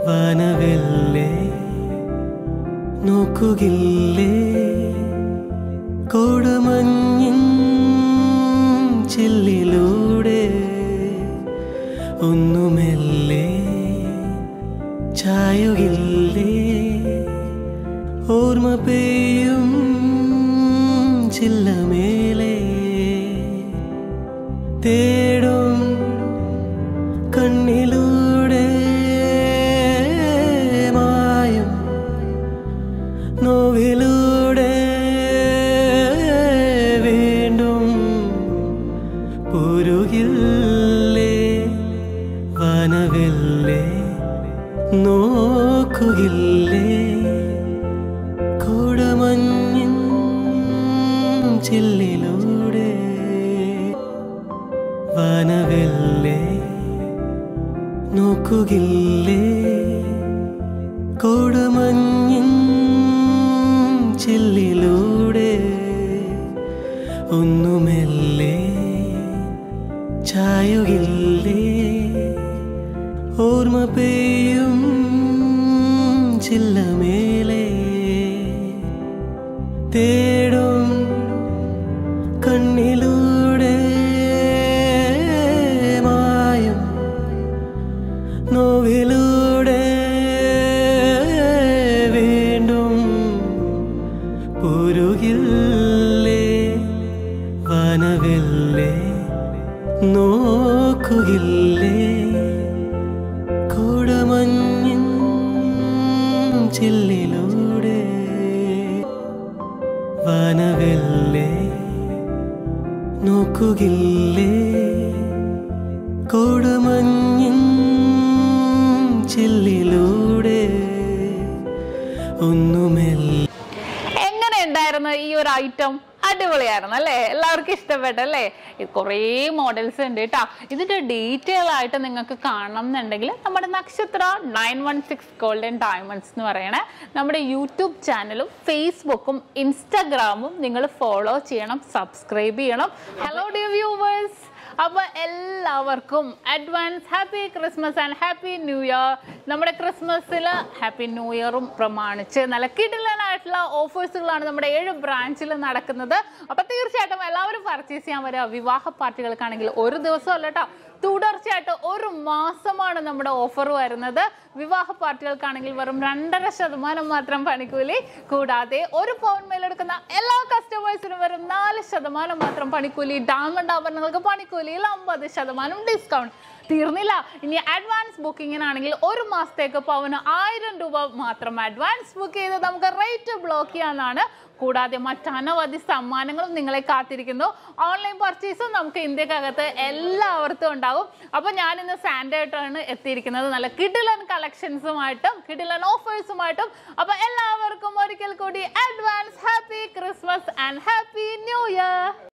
വാനവെല്ലേ നോക്കുകില്ലേ കോടമഞ്ഞിൻ ചില്ലിലൂടെ ഒന്നുമെല്ലേ ചായുകില്ലേ ഓർമ്മ പെയ്യും ചില്ലമേലെ തേടും കണ്ണിലൂടെ മായും നോവിലൂടെ വീണ്ടും പൊരുകില്ലേ വനവില്ലേ നോക്കുകില്ലേ കൂടമഞ്ഞിൻ ചില്ലിലൂടെ വനവില്ലേ നോക്കുകില്ലേ കോടമഞ്ഞിൻ ചില്ലിലൂടെ ഒന്നുമെല്ലേ ചായുകില്ലേ ഓർമ്മ പെയ്യും ചില്ലമേലെ തേടും കണ്ണിലൂടെ മായും നോവിലൂടെ വീണ്ടും പൊരുകില്ലേ വനവില്ലേ നോക്കുകില്ലേ കൂടമഞ്ഞിൻ ചില്ലിലൂടെ വനവില്ലേ നോക്കുകില്ലേ കോടമഞ്ഞിൻ ചില്ലിലൂടെ ഒന്നുമെല്ല എങ്ങനെ ഉണ്ടായിരുന്നു ഈ ഒരു ഐറ്റം അടിപൊളിയായിരുന്നു അല്ലേ എല്ലാവർക്കും ഇഷ്ടപ്പെട്ടല്ലേ ഇത് കുറേ മോഡൽസ് ഉണ്ട് കേട്ടോ ഇതിന്റെ ഡീറ്റെയിൽ ആയിട്ട് നിങ്ങൾക്ക് കാണണം എന്നുണ്ടെങ്കിൽ നമ്മുടെ Nakshatra nine one six golden diamonds എന്ന് പറയണേ നമ്മുടെ യൂട്യൂബ് ചാനലും ഫേസ്ബുക്കും ഇൻസ്റ്റാഗ്രാമും നിങ്ങൾ ഫോളോ ചെയ്യണം സബ്സ്ക്രൈബ് ചെയ്യണം ഹലോ ഡിയർ വ്യൂവേഴ്സ് അപ്പൊ എല്ലാവർക്കും advance happy Christmas and happy new year നമ്മുടെ ക്രിസ്മസിൽ ഹാപ്പി ന്യൂ ഇയറും പ്രമാണിച്ച് നല്ല കിടിലനായിട്ടുള്ള ഓഫേഴ്സുകളാണ് നമ്മുടെ ഏഴ് ബ്രാഞ്ചിൽ നടക്കുന്നത് അപ്പൊ തീർച്ചയായിട്ടും എല്ലാവരും പർച്ചേസ് ചെയ്യാൻ വരിക വിവാഹ പാർട്ടികൾക്കാണെങ്കിൽ ഒരു ദിവസം അല്ല കേട്ടോ തുടർച്ചയായിട്ട് ഒരു മാസമാണ് നമ്മുടെ ഓഫർ വരുന്നത് വിവാഹ പാർട്ടികൾക്കാണെങ്കിൽ വെറും രണ്ടര ശതമാനം മാത്രം പണിക്കൂലി കൂടാതെ ഒരു പൗൺ മേലെടുക്കുന്ന എല്ലാ കസ്റ്റമേഴ്സിനും വെറും നാല് ശതമാനം മാത്രം പണിക്കൂലി ഡയമണ്ട് ആഭരണങ്ങൾക്ക് പണിക്കൂലിയിൽ അമ്പത് ശതമാനം ഡിസ്കൗണ്ട് തീർന്നില്ല ഇനി അഡ്വാൻസ് ബുക്കിങ്ങിനാണെങ്കിൽ ഒരു മാസത്തേക്ക് പവന് ആയിരം രൂപ മാത്രം അഡ്വാൻസ് ബുക്ക് ചെയ്ത് നമുക്ക് റേറ്റ് ബ്ലോക്ക് ചെയ്യാനാണ് കൂടാതെ മറ്റനവധി സമ്മാനങ്ങളും നിങ്ങളെ കാത്തിരിക്കുന്നു ഓൺലൈൻ പർച്ചേസും നമുക്ക് ഇന്ത്യക്കകത്ത് എല്ലാവർക്കും ഉണ്ടാവും അപ്പൊ ഞാൻ ഇന്ന് സാൻഡേ ആയിട്ടാണ് എത്തിയിരിക്കുന്നത് നല്ല കിഡിലൻ കളക്ഷൻസുമായിട്ടും കിഡിലൻ ഓഫേഴ്സുമായിട്ടും അപ്പൊ എല്ലാവർക്കും ഒരിക്കൽ കൂടി advance happy Christmas and happy new year